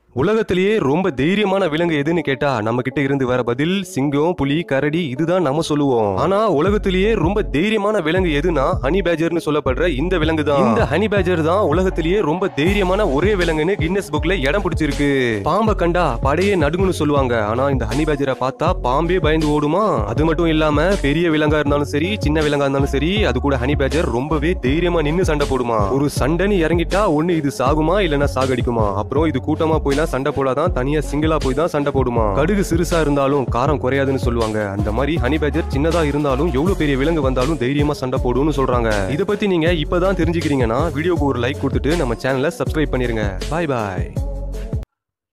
உலகத்திலேயே ரொம்ப தைரியமான விலங்கு எதுன்னு கேட்டா நம்ம கிட்ட இருந்து வர பதில் சிங்கம் புலி கரடி இதுதான் நம்ம சொல்லுவோம் ஆனா உலகத்திலேயே ரொம்ப தைரியமான விலங்கு எதுனா ஹனி பேஜர்னு சொல்லப்படுற இந்த விலங்கு தான் இந்த ஹனி பேஜர் தான் உலகத்திலேயே ரொம்ப தைரியமான ஒரே விலங்குன்னு கின்னஸ் புக்ல இடம் பிடிச்சிருக்கு பாம்பை கண்டா படையே நடுங்குன்னு சொல்லுவாங்க ஆனா இந்த ஹனி பேஜரை பார்த்தா பாம்பே பயந்து ஓடுமா அது மட்டும் இல்லாம பெரிய விலங்கா இருந்தாலும் சரி சின்ன விலங்கா இருந்தாலும் சரி அது கூட ஹனி பேஜர் ரொம்பவே தைரியமா நின்னு சண்டை போடுமா ஒரு சண்டைன்னு இறங்கிட்டா ஒண்ணு இது சாகுமா இல்லனா சாகடிக்குமா அப்புறம் இது கூட்டமா போய்லாம் சண்டை போடாதான் தனியா சிங்கிளா போய் தான் சண்டை போடுமா கடுகு சிறுசா இருந்தாலும் காரம் குறையாதுன்னு சொல்லுவாங்க அந்த மாதிரி ஹனி பேஜர் சின்னதா இருந்தாலும் எவ்வளவு பெரிய விலங்கு வந்தாலும் தைரியமா சண்டை போடும்னு சொல்றாங்க இத பத்தி நீங்க இப்பதான் தெரிஞ்சுக்கிறீங்கன்னா வீடியோக்கு ஒரு லைக் கொடுத்துட்டு நம்ம சேனலை சப்ஸ்கிரைப் பண்ணிருங்க பாய் பாய்